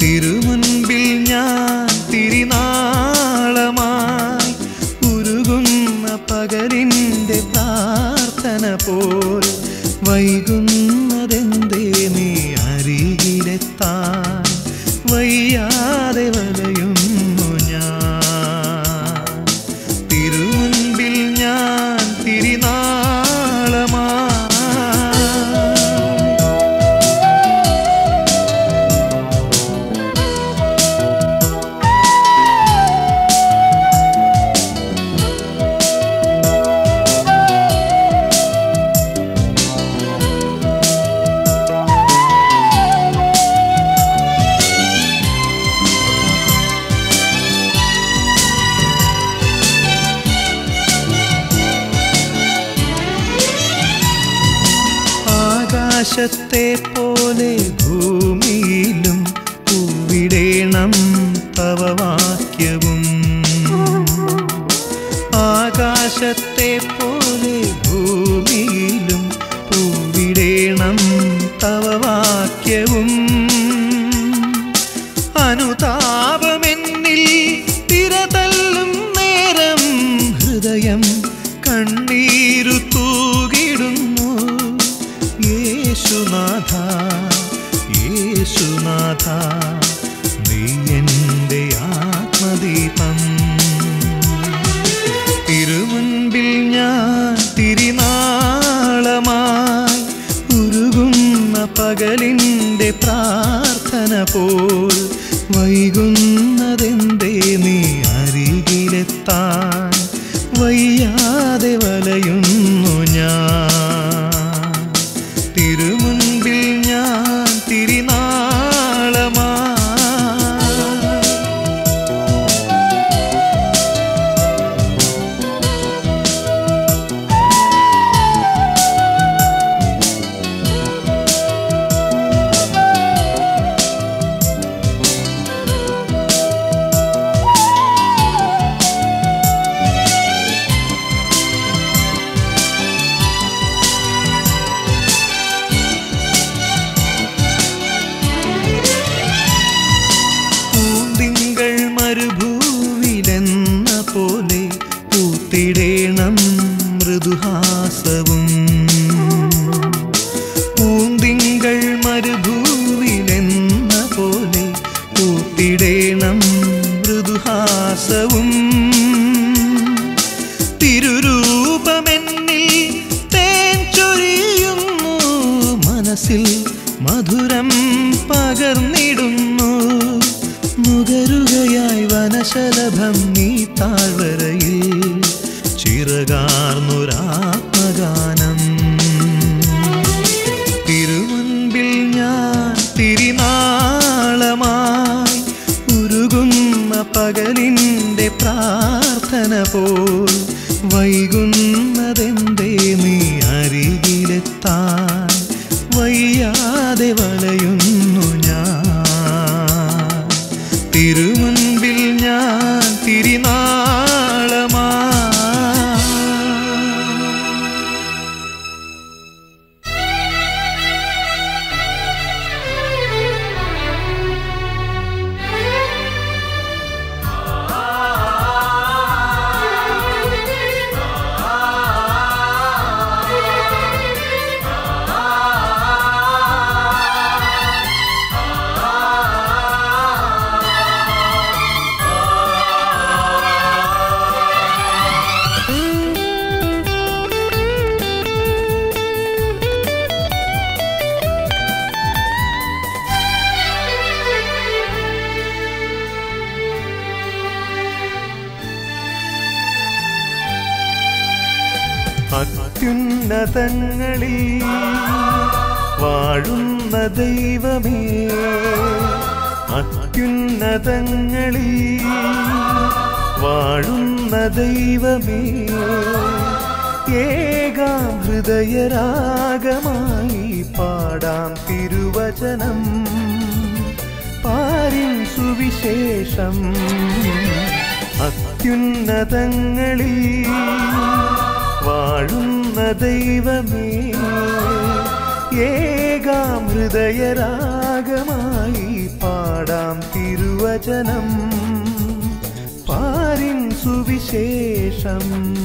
തിരുമുൻപിൽ ഞാൻ തിരിനാളമായി ഉരുകുന്ന പകലിൻ്റെ പ്രാർത്ഥന പോൽ വൈകുന്നതെന്തേ നീ അരികിലെത്താൻ വയ്യാതെ വലയുന്നു ഞാൻ തിരുമുൻപിൽ ഞാൻ തിരിനാളമായി ആകാശത്തെ പോലെ ഭൂമിയിലും പൂവിടേണം തവ വാക്യവും ആകാശത്തെ പോലെ ഭൂമിയിലും പൂവിടേണം തവ വാക്യവും അനുതാപമെന്നിൽ തിരതല്ലും നേരം ഹൃദയം കണ്ണീരു തൂകിടുന്നു യേശുനാഥ യേശുനാഥ നീ എൻ്റെ ആത്മദീപം തിരുമുൻപിൽ ഞാൻ തിരിനാളമായി ഉരുകുന്ന പകലിൻ്റെ പ്രാർത്ഥന പോൽ വൈകുന്നതെന്തേ നീ അരികിലെത്താൻ വയ്യാതെ വലയുന്നു ഞാൻ തിരുമുൻപിൽ ഞാൻ തിരിനാളമായി പൂന്തിങ്കൾ മരുഭൂവിലെന്ന പോലെ പൂത്തിടേണം മൃദുഹാസവും പൂന്തിങ്കൾ മരുഭൂവിലെന്ന പോലെ പൂത്തിടേണം മൃദുഹാസവും തിരുരൂപമെന്നിൽ തേൻ ചൊരിയുന്നു മനസ്സിൽ മധുരം പകർന്നിടുന്നു നുകരുകയായി വനശലഭം നീ താഴ്വരയിൽ ചിറകാർന്നൊരാത്മഗാനം തിരുമുൻപിൽ ഞാൻ തിരിനാളമായി ഉരുകുന്ന പകലിൻ്റെ പ്രാർത്ഥന പോൽ വൈകുന്നതെന്തേ നീ അരികിലെത്താൻ വയ്യാതെ വലയുന്നു ഞാൻ തിരുമുൻപിൽ ഞാൻ തിരിനാളമായി അത്യുന്നതങ്ങളിൽ വാഴുന്ന ദൈവമേ അത്യുന്നതങ്ങളിൽ വാഴുന്ന ദൈവമേ ഏകാം ഹൃദയരാഗമായി പാടാം തിരുവചനം പാരിൻ സുവിശേഷം അത്യുന്നതങ്ങളിൽ വാഴുന്ന ദൈവമേ ഏകാം ഹൃദയരാഗമായി പാടാം തിരുവചനം പാരിൻ സുവിശേഷം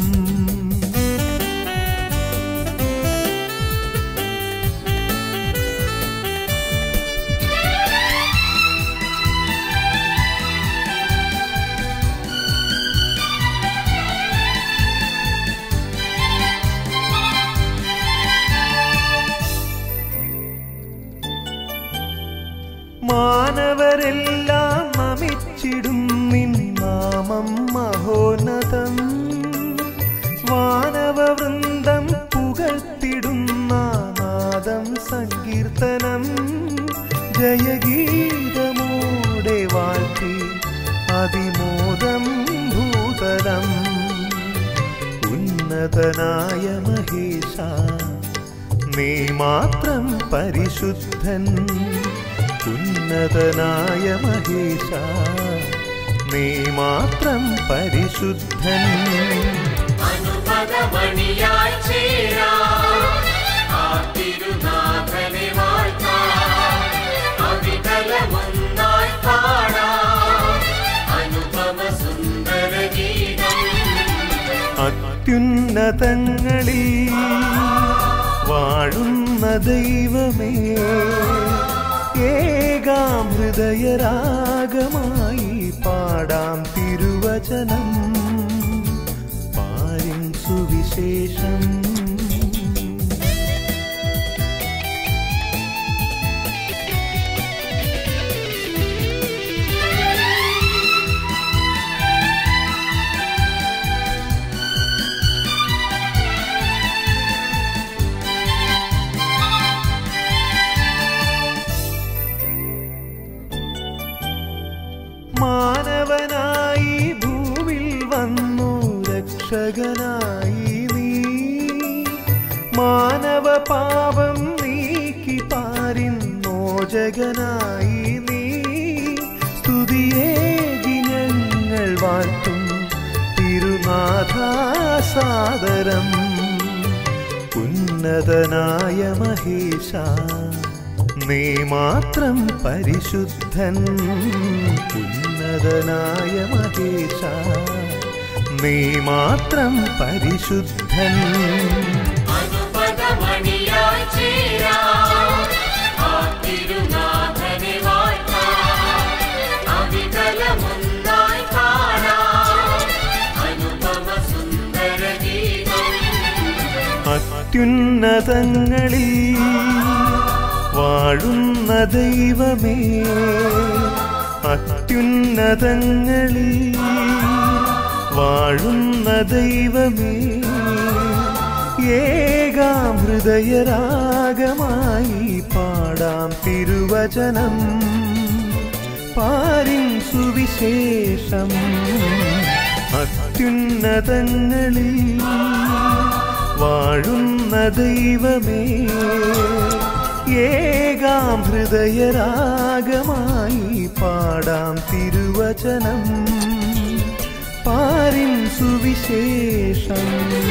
മാനവരെല്ലാം നമിച്ചിടും നിൻ നാമം മഹോന്നതം വാനവവൃന്ദം പുകഴ്ത്തിടുന്ന നാദം സങ്കീർത്തനം ജയഗീതമോടെ വാഴ്ത്തി അതിമോദം ഭൂതലം ഉന്നതനായ മഹേശ നീ മാത്രം പരിശുദ്ധൻ ഉന്നതനായ മഹേശ നീ മാത്രം പരിശുദ്ധൻ അനുപദമണിയായി ചേരാം ആ തിരുനാഥനെ വാഴ്ത്താം അവികലമൊന്നായി പാടാം അനുപമ സുന്ദര ഗീതം അത്യുന്നതങ്ങളിൽ വാഴുന്ന ദൈവമേ ഏകാം ഹൃദയരാഗമായി പാടാം തിരുവചനം പാരിൻ സുവിശേഷം മാനവനായി ഭൂവിൽ വന്നു രക്ഷകനായി നീ മാനവ പാപം നീക്കി പാരിന്നോജകനായി നീ സ്തുതിയേകി ഞങ്ങൾ വാഴ്ത്തും തിരുനാഥാസാദരം ഉന്നതനായ മഹേശ നീ മാത്രം പരിശുദ്ധൻ ഉന്നതനായ മഹേശ നീ മാത്രം പരിശുദ്ധൻ അനുപദമണിയായി ചേരാം ആ തിരുനാഥനെ വാഴ്ത്താം അവികലമൊന്നായി പാടാം അനുപമ സുന്ദര ഗീതം അത്യുന്നതങ്ങളിൽ വാഴുന്ന ദൈവമേ അത്യുന്നതങ്ങളിൽ വാഴുന്ന ദൈവമേ ഏകാം ഹൃദയരാഗമായി പാടാം തിരുവചനം പാരിൻ സുവിശേഷം അത്യുന്നതങ്ങളിൽ വാഴുന്ന ദൈവമേ ഏകാം ഹൃദയരാഗമായി പാടാം തിരുവചനം പാരിൻ സുവിശേഷം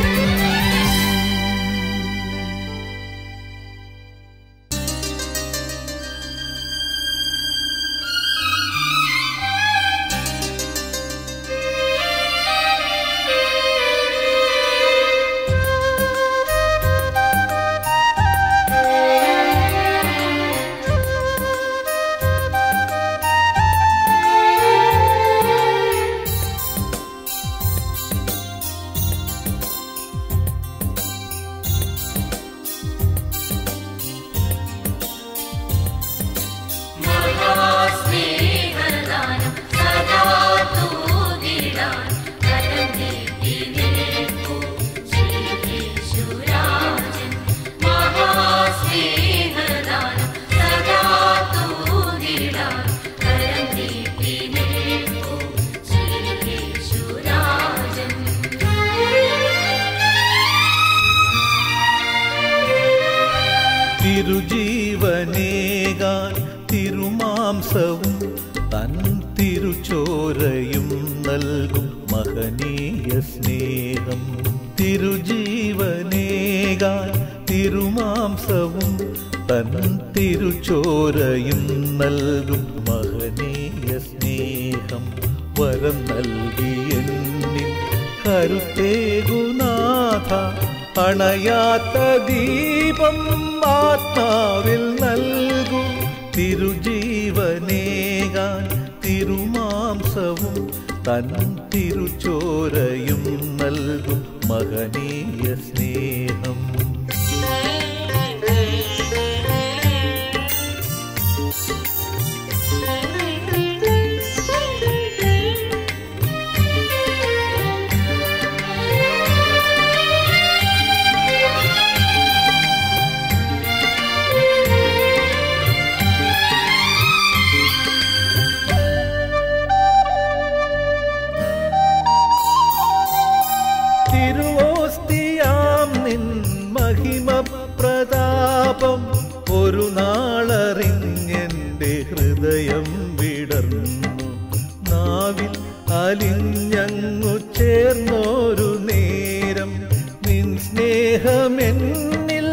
മഹാസ്നേഹദാനം സദാ തൂകിടാൻ കരം നീട്ടി നിൽക്കൂ ശ്രീയേശുരാജൻ. മഹാസ്നേഹദാനം സദാ തൂകിടാൻ കരം നീട്ടി നിൽക്കൂ ശ്രീയേശുരാജൻ. തിരുജീവനേകാൻ തിരുമാംസവും തൻ തിരുചോരയും നൽകും മഹനീയ സ്നേഹം തിരുജീവനേകാൻ തിരുമാംസവും തൻ തിരുചോരയും നൽകും മഹനീയ സ്നേഹം വരം നൽകി എന്നിൽ കരുത്തേകുനാഥ അണയാത്ത ദീപം ആത്മാവിൽ നൽകൂ തിരുജീവനേകാൻ തിരുമാംസവും തൻ തിരുച്ചോരയും നൽകും മഹനീയ സ്നേഹം തിരുവോസ്തിയാം നിൻ മഹിമ പ്രതാപം ഒരു നാളറിഞ്ഞെന്റെ ഹൃദയം വിടർന്നു നാവിൽ അലിഞ്ഞങ്ങു ചേർന്നൊരു നേരം നിൻ സ്നേഹമെന്നിൽ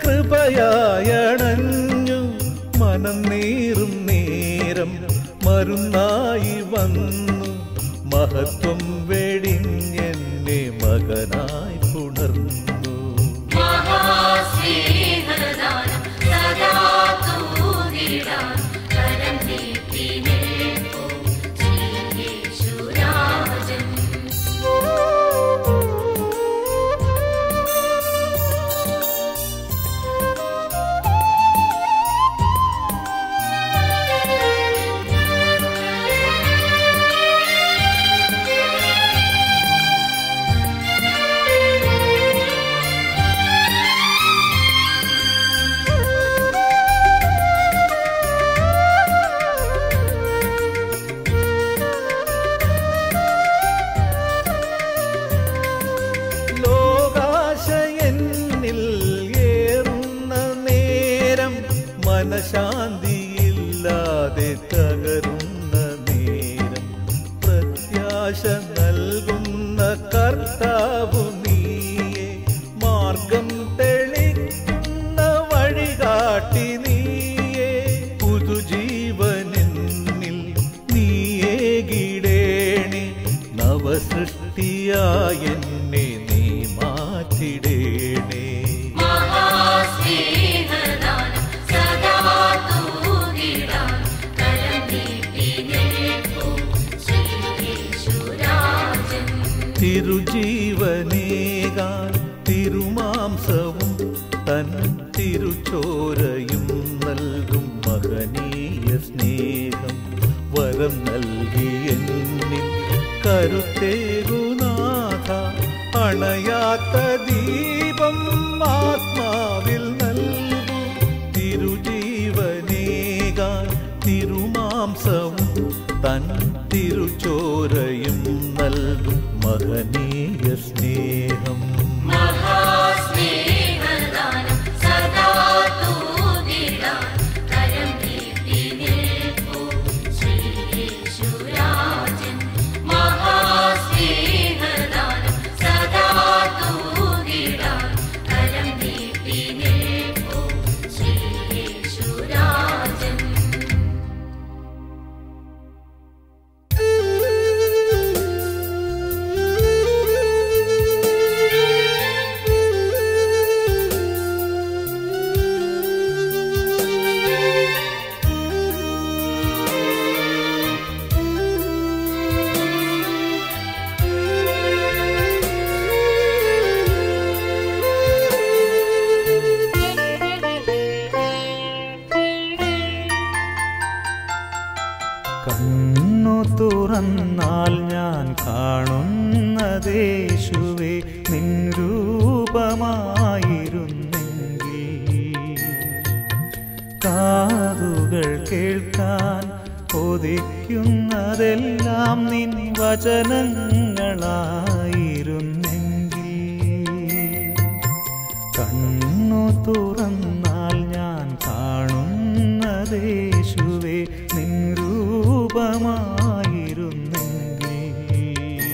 കൃപയായണഞ്ഞു മനം നീറും നേരം മരുന്നായി വന്നു മഹത്വം വെടിഞ്ഞെന്നെ മകനായി പുണർന്നു മഹാസ്നേഹദാനം സദാ തൂതിടാൻ കരം നീട്ടി നിൽക്കൂ ശ്രീയേശുരാജൻ ലോകാശയെന്നിൽ ഏറുന്ന നേരം മനശാന്തിയില്ലാതെ തകരുന്ന നേരം പ്രത്യാശ നൽകുന്ന കർത്താവു നീയെ മാർഗം തെളിക്കുന്ന വഴികാട്ടി നീയെ പുതുജീവനെന്നിൽ നീയേ ഗിടേണി നവസൃഷ്ടിയായ എന്നെ നീ മാറ്റിടേണേ മഹാസ്നേഹദാനം സദാ തൂതിടാൻ കരം നീട്ടി നിൽക്കൂ ശ്രീയേശുരാജൻ തിരുജീവനേകാൻ തിരുമാംസവും തൻ തിരുച്ചോരയും നൽകും മഹനീയ സ്നേഹം വരം നൽകി എന്നിൽ കരുത്തേകുനാഥ അണയാത്ത ദീപം ആത്മാവിൽ നൽകും തിരുജീവനേകാൻ തിരുമാംസവും തൻ തിരുച്ചോരയും നൽകും മഹനീയ സ്നേഹം മഹാസ്നേഹദാനം സദാ തൂതിടാൻ കരം നീട്ടി നിൽക്കൂ ശ്രീയേശുരാജൻ മഹാസ്നേഹദാനം സദാ തൂതിടാൻ കരം നീട്ടി നിൽക്കൂ ശ്രീയേശുരാജൻ കണ്ണു തുറന്നാൽ ഞാൻ കാണുന്നതേശുവേ നിൻ രൂപമായിരുന്നെങ്കിൽ കാതുകൾ കേൾക്കാൻ കൊതിക്കുന്നതെല്ലാം നിൻ വചനങ്ങളായിരുന്നെങ്കിൽ കണ്ണു തുറന്നാൽ ഞാൻ കാണുന്നതേശുവേ നിൻ രൂപമായിരുന്നെങ്കിൽ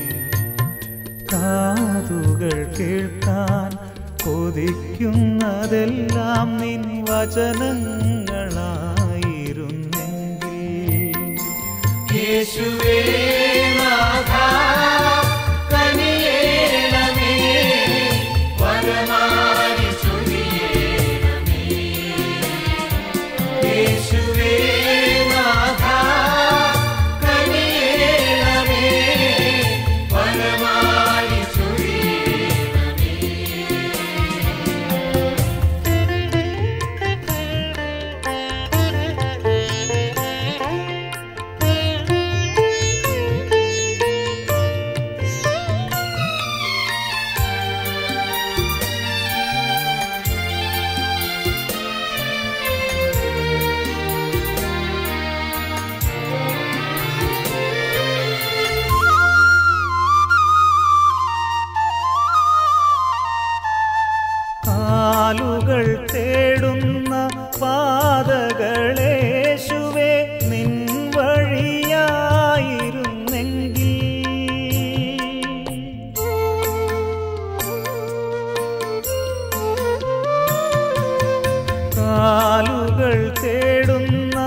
കാതുകൾ കേൾക്കാൻ കൊതിക്കുന്നതെല്ലാം നിൻ വചനങ്ങളായിരുന്നെങ്കിൽ യേശുവേ നാഥ കനിയേണമേ വരമാരി ചൊരിയേണമേ യേശുവേ നാഥ കനിയേണമേ വരമാരി ചൊരിയേണമേ കാലുകൾ തേടുന്ന പാതകളേശുവേ നിൻ വഴിയായിരുന്നെങ്കിൽ കാലുകൾ തേടുന്ന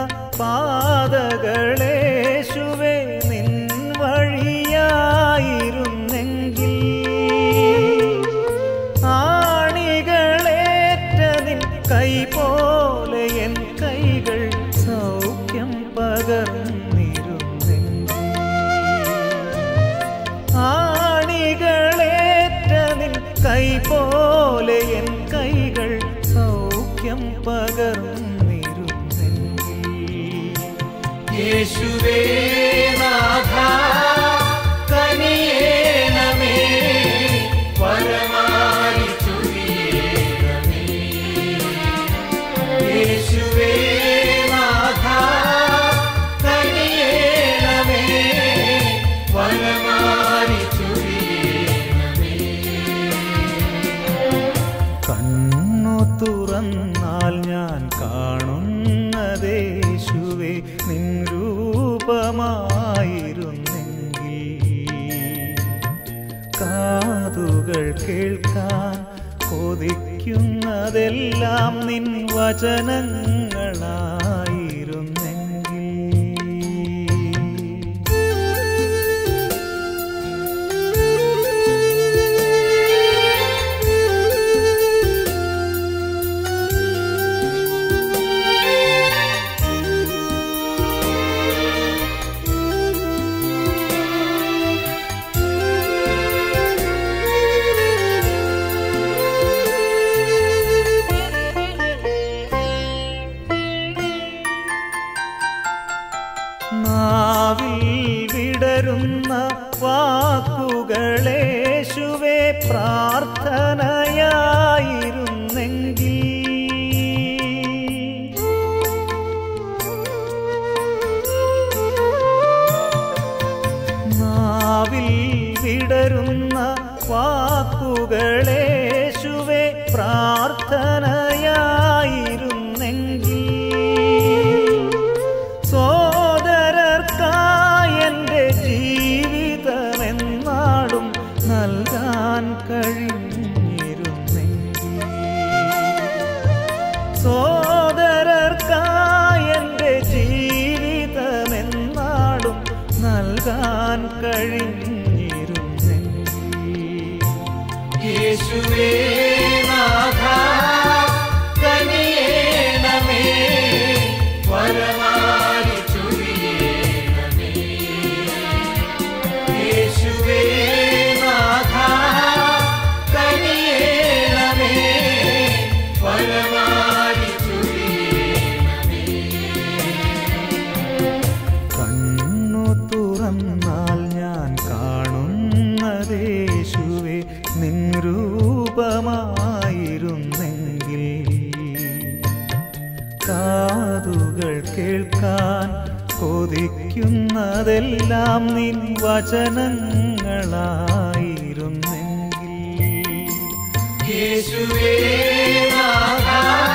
പാതകളേശുവേ നിൻ വഴിയായിരുന്നെങ്കിൽ ആണികളേറ്റ നിൻ കൈ പോലെ എൻ കൈകൾ സൗഖ്യം പകർന്നിരുന്നെങ്കിൽ ആണികളേറ്റ നിൻ കൈ പോലെ എൻ കൈകൾ സൗഖ്യം പകർന്നിരുന്നെങ്കിൽ യേശുവേ നാഥ കനിയേണമേ വരമാരി ചൊരിയേണമേ യേശുവേ നാഥ കനിയേണമേ വരമാരി ചൊരിയേണമേ കണ്ണു തുറന്നാൽ ഞാൻ കാണുന്നതേശുവേ നിൻ രൂപമായിരുന്നെങ്കിൽ കാതുകൾ കേൾക്കാൻ കൊതിക്കുന്നതെല്ലാം നിൻ വചനങ്ങളായിരുന്നെങ്കിൽ നാവിൽ വിടരുന്ന വാക്കുകളേശുവേ പ്രാർത്ഥനയായിരുന്നെങ്കിൽ നാവിൽ വിടരുന്ന വാക്കുകളേശുവേ പ്രാർത്ഥനയായിരുന്നെങ്കിൽ സോദരർക്കായെൻ്റെ ജീവിതമെന്നാടും നൽകാൻ കഴിഞ്ഞിരുന്നെങ്കിൽ സോദരർക്കായെൻ്റെ ജീവിതമെന്നാടും നൽകാൻ കഴിഞ്ഞിരുന്നെങ്കിൽ യേശുവേ നാഥ കനിയേണമേ വരമാരി ചൊരിയേണമേ യേശുവേ നാഥ കനിയേണമേ വരമാരി ചൊരിയേണമേ കണ്ണു തുറന്നാൽ ഞാൻ കാണുന്നതേശുവേ നിൻ രൂപമായിരുന്നെങ്കിൽ കാതുകൾ കേൾക്കാൻ കൊതിക്കുന്നതെല്ലാം നിൻ വചനങ്ങളായിരുന്നെങ്കിൽ യേശുവേ നാഥ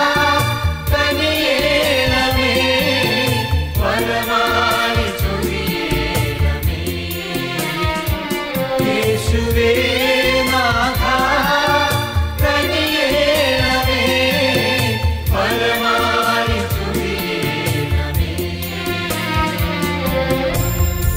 കനിയേണമേ വരമാരി ചൊരിയേണമേ യേശുവേ നാഥ കനിയേണമേ വരമാരി ചൊരിയേണമേ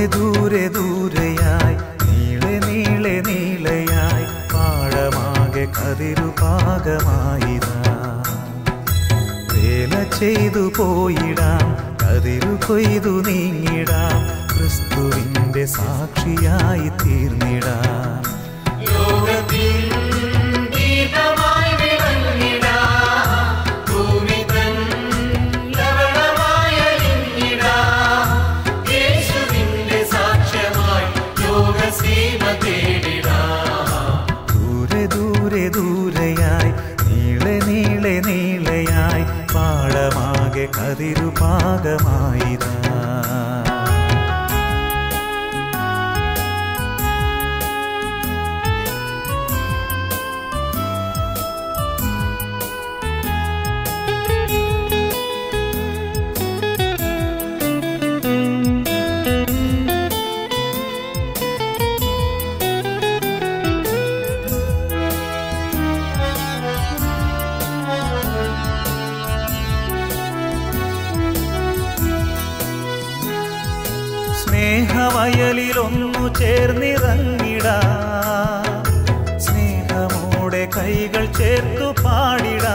ദൂരെ ദൂരെ ദൂരെയായി നീളെ നീളെ നീളയായി പാടമാകെ കതിരു പാകമായിതാ വേല ചെയ്തു പോയിടാം കതിരു കൊയ്തു നീങ്ങിടാം ക്രിസ്തുവിന്റെ സാക്ഷിയായി തീർന്നിടാം ലോകത്തിൻ ദീപമായി വിളങ്ങിടാം. ഭൂമി തൻ ലവണമായി അലിഞ്ഞിടാം. യേശുവിന്റെ സാക്ഷ്യമായി ലോകസീമ തേടിടാം ദൂരെ ദൂരെ ദൂരെയായി നീളെ നീളെ നീളയായി പാടമാകെ കതിരു പാകമായിതാ സ്നേഹവയലിലൊന്നു ചേർന്നിറങ്ങിടാ സ്നേഹമോടെ കൈകൾ ചേർത്തു പാടിടാ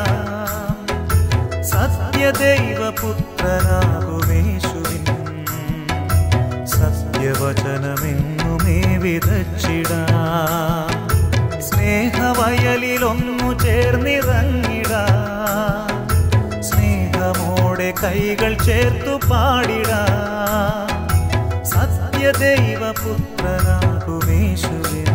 സത്യദൈവപുത്രനാകുമേശുവിൻ സത്യവചനമെങ്ങുമേ വിതച്ചിടാ സ്നേഹവയലിലൊന്നു ചേർന്നിറങ്ങിടാ സ്നേഹമോടെ കൈകൾ ചേർത്തു പാടിടാ സത്യദൈവപുത്രനാകുമേശുവിൻ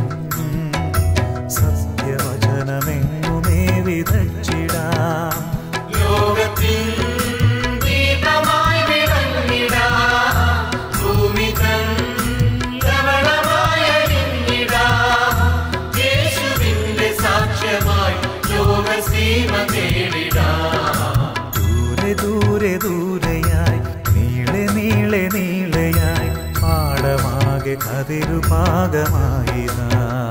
സത്യവചനമെങ്ങുമേ വിതച്ചിടാം ലോകത്തിൻ ദീപമായി വിളങ്ങിടാം. ഭൂമി തൻ ലവണമായി അലിഞ്ഞിടാം. യേശുവിന്റെ സാക്ഷ്യമായി ലോകസീമ തേടിടാം ദൂരെ ദൂരെ ദൂരെയായി നീളെ നീളെ നീളയായി പാടമാകെ കതിരു പാകമായിതാ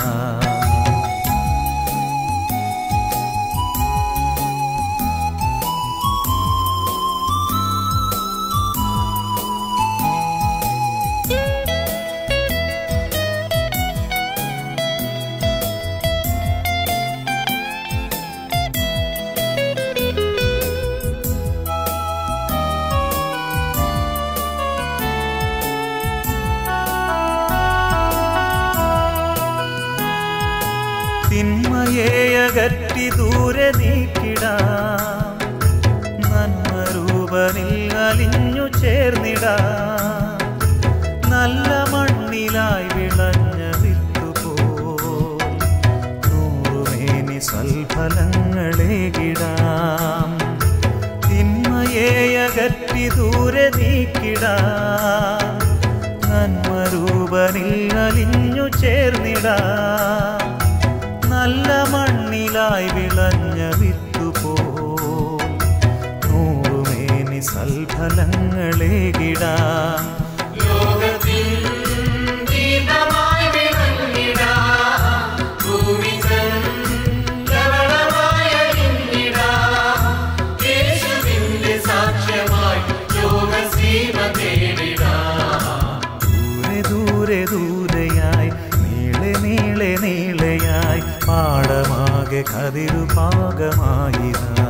തിന്മയെ അകറ്റി ദൂരെ നീക്കിടാം നന്മരൂപനിൽ അലിഞ്ഞു ചേർന്നിടാം നല്ല മണ്ണിലായി വിളഞ്ഞ വിത്തുപോൽ നൂറുമേനി സൽഫലങ്ങളേകിടാം തിന്മയെ അകറ്റി ദൂരെ നീക്കിടാം നന്മരൂപനിൽ അലിഞ്ഞു ചേർന്നിടാം നല്ല മണ്ണിലായി വിളഞ്ഞ വിത്തുപോൽ നൂറുമേനി സൽഫലങ്ങളേകിടാം ലോകത്തിൻ ദീപമായി വിളങ്ങിടാം. ഭൂമി തൻ ലവണമായി അലിഞ്ഞിടാം. യേശുവിന്റെ സാക്ഷ്യമായി ലോകസീമ തേടിടാം ദൂരെ ദൂരെ ദൂരെയായി നീളെ നീളെ നീളയായി പാടമാകെ കതിരു പാകമായിതാ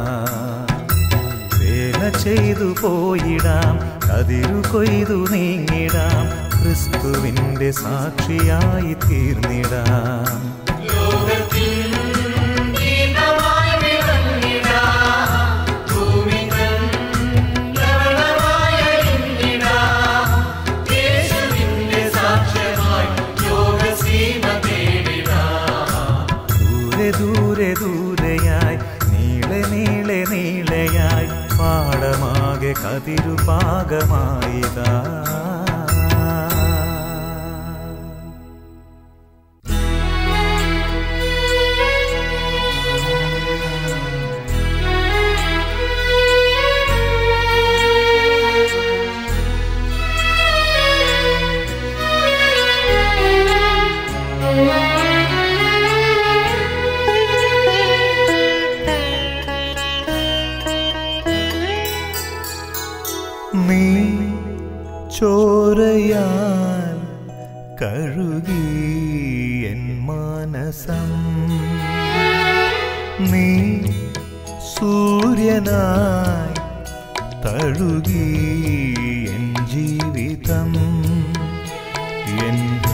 വേല ചെയ്തു പോയിടാം കതിരു കൊയ്തു നീങ്ങിടാം ക്രിസ്തുവിന്റെ സാക്ഷിയായി തീർന്നിടാം ലോകത്തിൻ ദീപമായി വിളങ്ങിടാം. ഭൂമി തൻ ലവണമായി അലിഞ്ഞിടാം. യേശുവിന്റെ സാക്ഷ്യമായി ലോകസീമ തേടിടാം ദൂരെ ദൂരെ ദൂരെയായി നീളെ നീളെ നീളയായി പാടമാകെ കതിരു പാകമായിതാ നീ കഴുകി എൻ മാനസം നീ സൂര്യനായി തഴുകി എൻ ജീവിതം എൻ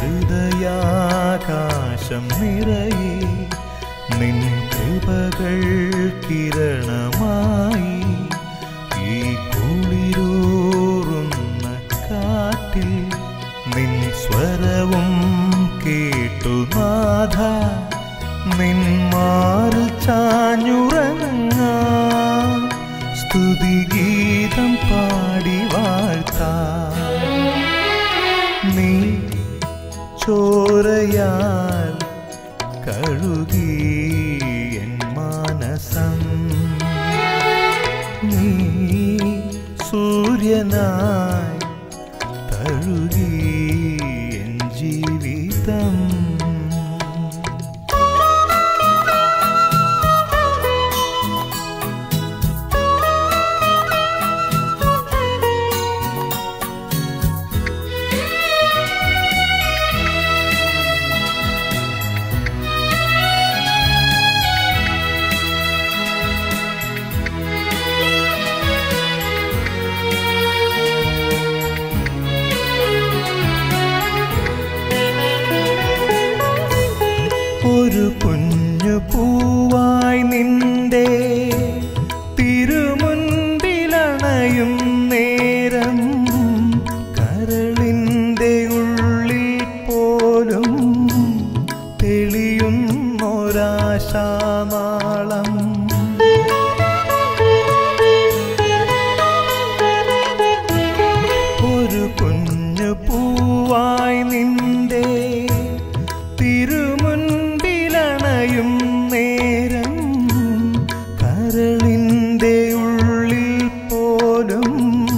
ഹൃദയാകാശം നിറയെ നിൻ കൃപകൾ കിരണമായി ഈ കുളിരൂറുന്ന കാറ്റിൽ നിൻ സ്വരവും കേട്ടു നാഥ നിൻ മാറ് ചാഞ്ഞുറങ്ങ സ്തുതിഗീതം പാടി വാഴ്ത്താ നീ ചോരയാൽ കഴുകി എൻ മാനസം നീ സൂര്യനായി തഴുകി എൻ ജീവിതം ഒരു കുഞ്ഞു പൂവായി നിന്റെ തിരുമുൻപിലണയും നേരം കരളിൻ്റെ ഉള്ളിൽ പോലും തെളിയുന്നൊരാശാനാളം ഒരു കുഞ്ഞു പൂവായി നിന്റെ തിരുമുൻപിലണയും നേരം കരളിൻ്റെ ഉള്ളിൽ പോലും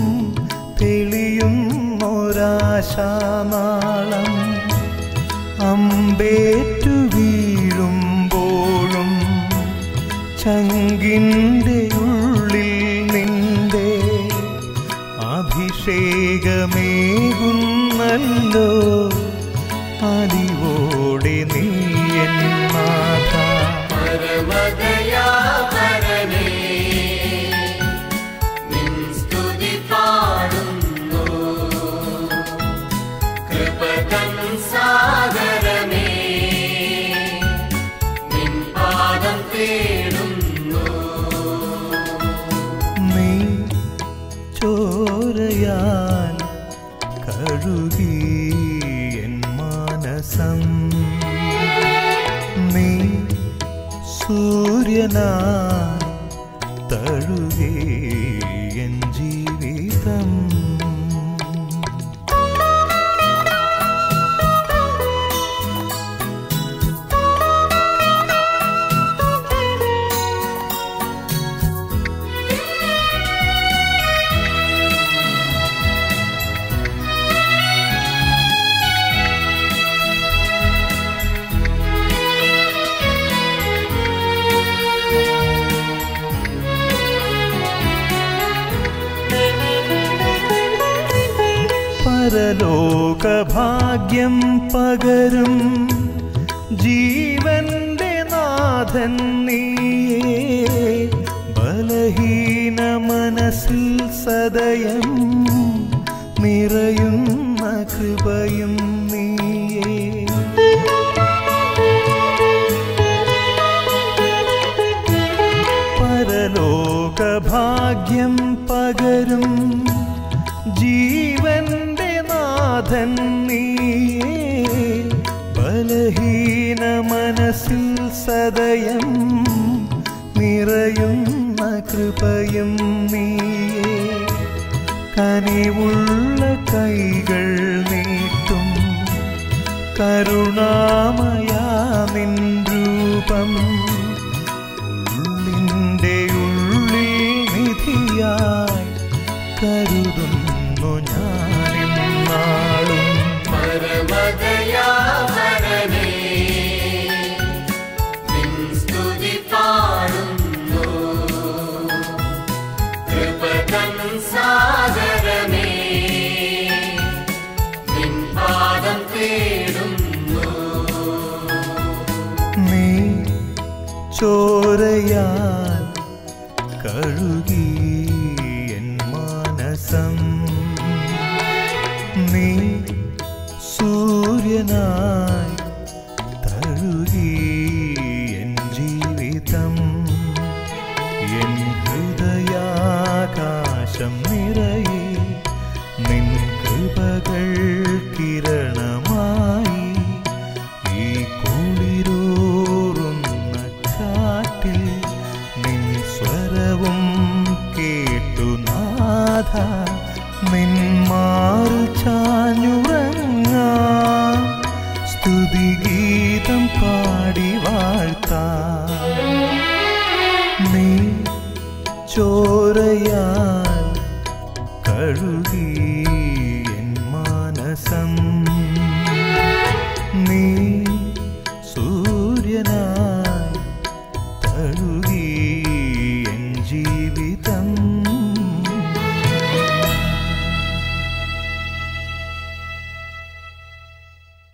തെളിയുന്നൊരാശാനാളം അമ്പേറ്റു വീഴുമ്പോഴും ചങ്കിൻ്റെ ഉള്ളിൽ നിന്റെ അഭിഷേകമേകുന്നല്ലോ അലിവോടെ നീ എന്നാഥ പരമദയാപരനേ, നിൻ സ്തുതി പാടുന്നു. കൃപതൻ സാഗരമേ, നിൻ പാദം തേടുന്നു. നീ ചോരയാൽ കഴുകി എൻ മാനസം നീ സൂര്യനായി തഴുകി എൻ ജീവിതം പരലോകഭാഗ്യം പകരും ജീവന്റെ നാഥൻ നീയേ ബലഹീന മനസ്സിൽ സദയം നിറയുന്ന കൃപയും നീയേ പരലോകഭാഗ്യം പകരും ജീവന്റെ നാഥൻ നീയേ ബലഹീന മനസ്സിൽ സദയം നിറയുന്ന കൃപയും നീയേ കനിവുള്ള കൈകൾ നീട്ടും കരുണാമയാ നിൻ രൂപം ഉള്ളിൻ്റെ ഉള്ളിൽ നിധിയായി കരുതുന്നു ഞാനിന്നാളും പരമദയാപരനേ, നിൻ സ്തുതി പാടുന്നു. കൃപതൻ സാഗരമേ, നിൻ പാദം തേടുന്നു നീ ചോരയാൽ കഴുകി എൻ മാനസം നീ സൂര്യനായി തഴുകി എൻ ജീവിതം എൻ ഹൃദയാകാശം നിറയെ നിൻ കൃപകൾ കിരണമായി ഈ കുളിരൂറുന്ന കാറ്റിൽ നിൻ സ്വരവും കേട്ടു നാഥ നിൻ മാറു ചാഞ്ഞുറങ്ങാം സ്തുതിഗീതം പാടി വാഴ്ത്താം നീ ചോരയാ